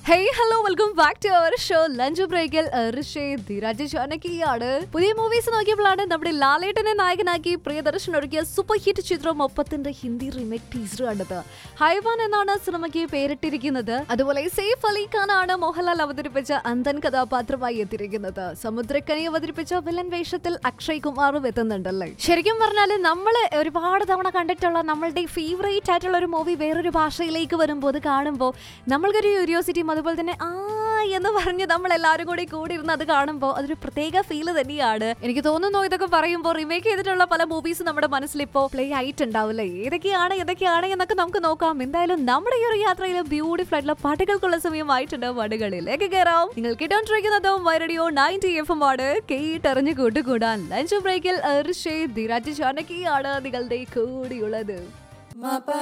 hey hello welcome back to our show lunch ബ്രേക്കിൽ ധീരാജ് ജാനകിയാണ് പുതിയ movies നോക്കിയപ്പോഴാണ് നമ്മുടെ ലാലേട്ടനെ നായകനാക്കി പ്രിയദർശൻ ഒരുക്കിയ സൂപ്പർ ഹിറ്റ് ചിത്രം ഒപ്പത്തിന്റെ ഹിന്ദി റീമേക്ക് ടീസർ കണ്ടത് ഹൈവാൻ എന്നാണ് സിനിമയ്ക്ക് പേരിട്ടിരിക്കുന്നത് അതുപോലെ സെയ്ഫ് അലി ഖാൻ ആണ് മോഹൻലാൽ അവതരിപ്പിച്ച അന്തൻ കഥാപാത്രമായി എത്തിയിരിക്കുന്നത് സമുദ്രക്കനി അവതരിപ്പിച്ച വില്ലൻ വേഷത്തിൽ അക്ഷയ് കുമാറും എത്തുന്നുണ്ടല്ലേ ശരിക്കും പറഞ്ഞാൽ നമ്മൾ ഒരുപാട് തവണ കണ്ടിട്ടുള്ള നമ്മളുടെ ഫേവറേറ്റ് ആയിട്ടുള്ള ഒരു മൂവി വേറൊരു ഭാഷയിലേക്ക് വരുമ്പോൾ അത് കാണുമ്പോൾ നമ്മൾക്കൊരു ക്യൂരിയോസിറ്റിയും അതുപോലെ തന്നെ ആ എന്ന് പറഞ്ഞ് നമ്മൾ എല്ലാവരും കൂടി കൂടി ഇരുന്ന് അത് കാണുമ്പോൾ അതൊരു പ്രത്യേക ഫീല് തന്നെയാണ് എനിക്ക് തോന്നുന്നു ഇതൊക്കെ പറയുമ്പോൾ റിമേക്ക് ചെയ്തിട്ടുള്ള പല മൂവീസ് നമ്മുടെ മനസ്സിൽ ഇപ്പോൾ പ്ലേ ആയിട്ടുണ്ടാവില്ലേ ഏതൊക്കെയാണ് ഏതൊക്കെയാണ് എന്നൊക്കെ നമുക്ക് നോക്കാം എന്തായാലും നമ്മുടെ ഈ ഒരു യാത്രയിൽ ബ്യൂട്ടിഫുൾ ആയിട്ടുള്ള പാട്ടുകൾക്കുള്ള സമയമായിട്ടുണ്ട് പാട്ടുകളിലേക്ക് കയറാം നിങ്ങൾ കേട്ടോണ്ടിരിക്കുന്നതും വൈറഡിയോ നയൻറ്റി എഫ് എം ആണ് കേട്ടറിഞ്ഞ് കൂട്ടുകൂടാൻ ലഞ്ച് ബ്രേക്കിൽ ഋഷേ ധിരാജ് ജാനകിയാണ് നിങ്ങളുടെ കൂടിയുള്ളത്